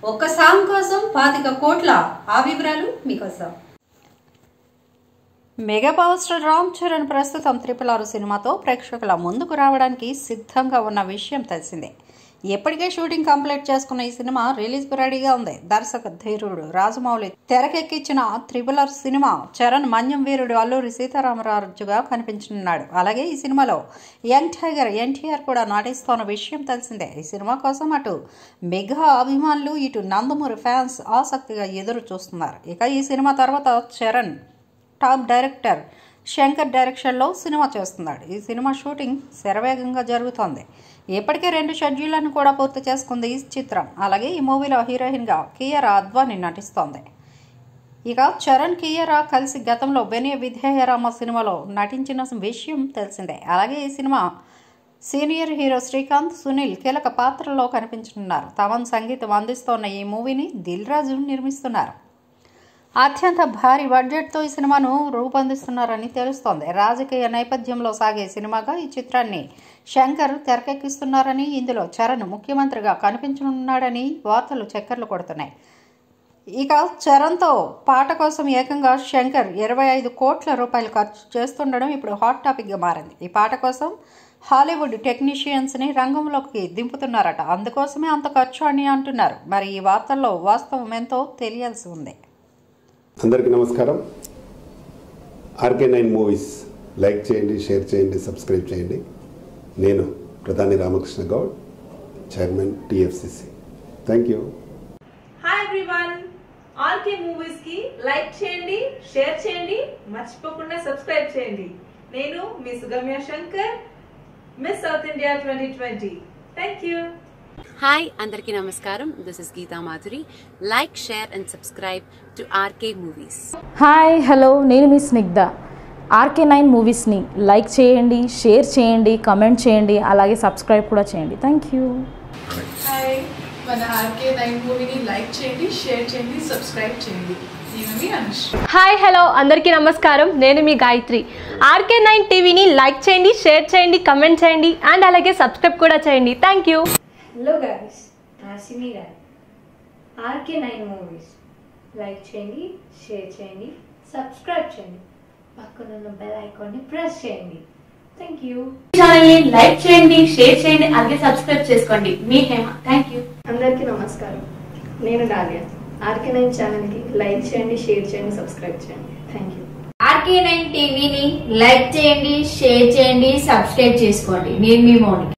ఒక్క సాంగ్ కోసం పాతిక కోట్ల ఆ వివరాలు మీకోసం mega power star Ram Charan ప్రస్తుతం త్రిపుల్ ఆరు సినిమాతో ప్రేక్షకుల ముందుకు రావడానికి సిద్ధంగా ఉన్న విషయం తెలిసిందే ఎప్పటికే షూటింగ్ కంప్లీట్ చేసుకున్న ఈ సినిమా రిలీజ్ రెడీగా ఉంది దర్శక ధీరుడు రాజమౌళి తెరకెక్కించిన త్రిపుల్ ఆర్ సినిమా చరణ్ మన్యం వీరుడు అల్లూరి సీతారామరాజుగా కనిపించనున్నాడు అలాగే ఈ సినిమాలో యంగ్ టైగర్ ఎన్టీఆర్ కూడా నటిస్తోన్న విషయం తెలిసిందే ఈ సినిమా కోసం అటు మెగా అభిమానులు ఇటు నందమూరి ఫ్యాన్స్ ఆసక్తిగా ఎదురు చూస్తున్నారు ఇక ఈ సినిమా తర్వాత చరణ్ టాప్ డైరెక్టర్ శంకర్ డైరెక్షన్లో సినిమా చేస్తున్నాడు ఈ సినిమా షూటింగ్ శరవేగంగా జరుగుతోంది ఇప్పటికే రెండు షెడ్యూళ్లను కూడా పూర్తి చేసుకుంది ఈ చిత్రం అలాగే ఈ మూవీలో హీరోయిన్గా కియరా అద్వాని నటిస్తోంది ఇక చరణ్ కియరా కలిసి గతంలో బెనియ విధేయరామ సినిమాలో నటించిన విషయం తెలిసిందే అలాగే ఈ cinema senior hero Srikanth Sunil కీలక పాత్రలో కనిపించనున్నారు తమన్ సంగీతం అందిస్తోన్న ఈ మూవీని దిల్ రాజు నిర్మిస్తున్నారు అత్యంత భారీ బడ్జెట్తో ఈ సినిమాను రూపొందిస్తున్నారని తెలుస్తోంది రాజకీయ నేపథ్యంలో సాగే సినిమాగా ఈ చిత్రాన్ని శంకర్ తెరకెక్కిస్తున్నారని ఇందులో చరణ్ ముఖ్యమంత్రిగా కనిపించనున్నాడని వార్తలు చక్కర్లు కొడుతున్నాయి ఇక చరణ్తో పాట కోసం ఏకంగా శంకర్ ఇరవై ఐదు కోట్ల రూపాయలు ఖర్చు చేస్తుండడం ఇప్పుడు హాట్ టాపిక్గా మారింది ఈ పాట కోసం హాలీవుడ్ టెక్నీషియన్స్ని రంగంలోకి దింపుతున్నారట అందుకోసమే అంత ఖర్చు అని అంటున్నారు మరి ఈ వార్తల్లో వాస్తవం ఎంతో తెలియాల్సి ఉంది అందరికీ నమస్కారం ఆర్కే నైన్ మూవీస్ లైక్ చేయండి షేర్ చేయండి సబ్స్క్రైబ్ చేయండి నేను Pratani Ramakrishna Goud chairman TFCC thank you hi everyone RK movies కి లైక్ చేయండి షేర్ చేయండి మర్చిపోకుండా సబ్స్క్రైబ్ చేయండి నేను మీ Sugamya Shankar Miss South India twenty twenty thank you hi అందరికీ నమస్కారం this is Geetha Madhuri like share and subscribe to RK movies hi hello నేను మీ స్నిగ్ధ ఆర్కే నైన్ మూవీస్ని లైక్ చేయండి షేర్ చేయండి కమెంట్ చేయండి అలాగే సబ్స్క్రైబ్ కూడా చేయండి థ్యాంక్ యూ హాయ్ మన ఆర్కే నైన్ మూవీని లైక్ చేయండి షేర్ చేయండి సబ్స్క్రైబ్ చేయండి నేను మీ అనుష్క హాయ్ హలో అందరికీ నమస్కారం నేను మీ గాయత్రి ఆర్కే నైన్ టీవీని లైక్ చేయండి షేర్ చేయండి కమెంట్ చేయండి అండ్ అలాగే సబ్స్క్రైబ్ కూడా చేయండి థ్యాంక్ యూ హలో గాయస్ నా సిమి గారు ఆర్కే నైన్ మూవీస్ లైక్ చేయండి షేర్ చేయండి సబ్స్క్రైబ్ చేయండి పక్కనున్న బెల్ ఐకాన్ని ప్రెస్ చేయండి థ్యాంక్ యూ ఛానల్ని లైక్ చేయండి షేర్ చేయండి అలాగే సబ్స్క్రైబ్ చేసుకోండి మీ హేమ థ్యాంక్ యూ అందరికీ నమస్కారం నేను డాలియా ఆర్కే నైన్ ఛానల్కి లైక్ చేయండి షేర్ చేయండి సబ్స్క్రైబ్ చేయండి థ్యాంక్ యూ ఆర్కే నైన్ టీవీని లైక్ చేయండి షేర్ చేయండి సబ్స్క్రైబ్ చేసుకోండి నేను మీ మౌని